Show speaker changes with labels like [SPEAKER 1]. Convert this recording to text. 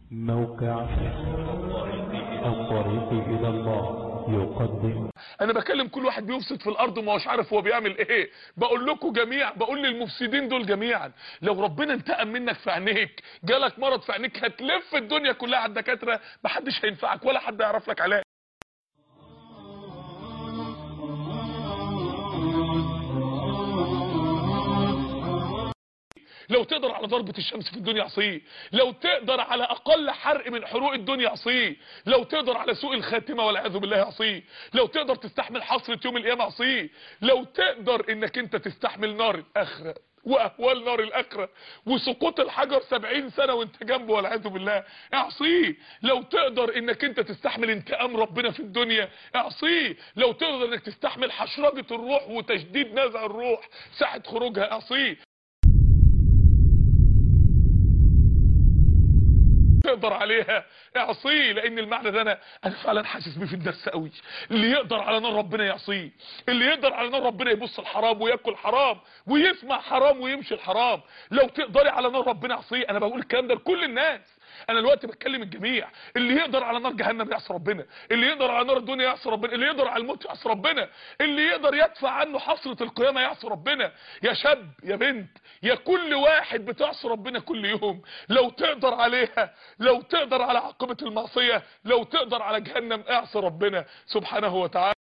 [SPEAKER 1] موقع الطريق إلى الله يقدم
[SPEAKER 2] انا بكلم كل واحد بيفسد في الارض وما هوش عارف هو بيعمل ايه بقول لكم جميع بقول للمفسدين دول جميعا لو ربنا انتقم منك في عينيك جالك مرض في عينيك هتلف الدنيا كلها على الدكاتره محدش هينفعك ولا حد يعرف لك علاج لو تقدر على ضربة الشمس في الدنيا عصيه لو تقدر على اقل حرق من حروق الدنيا عصيه لو تقدر على سوء الخاتمة والعياذ بالله عصيه لو تقدر تستحمل حصرة يوم القيامة عصيه لو تقدر انك انت تستحمل نار الاخرة واهوال نار الاخره وسقوط الحجر سبعين سنة وانت جنبه والعياذ بالله اعصيه لو تقدر انك انت تستحمل انتقام ربنا في الدنيا اعصيه لو تقدر انك تستحمل حشرجة الروح وتشديد نزع الروح ساعة خروجها اعصيه تقدر عليها اعصيه لان المعنى ده انا انا فعلا حاسس بيه في الدرس قوي اللي يقدر على نار ربنا يعصيه اللي يقدر على نار ربنا يبص الحرام وياكل حرام ويسمع حرام ويمشي الحرام لو تقدري على نار ربنا يعصيه انا بقول الكلام ده لكل الناس انا دلوقتي بتكلم الجميع اللي يقدر على نار جهنم يعصي ربنا اللي يقدر على نار الدنيا يعصي ربنا اللي يقدر على الموت يعصي ربنا اللي يقدر يدفع عنه حسرة القيامة يعصي ربنا يا شاب يا بنت يا كل واحد بتعصي ربنا كل يوم لو تقدر عليها لو تقدر على عاقبة المعصية لو تقدر على جهنم اعصي ربنا سبحانه وتعالى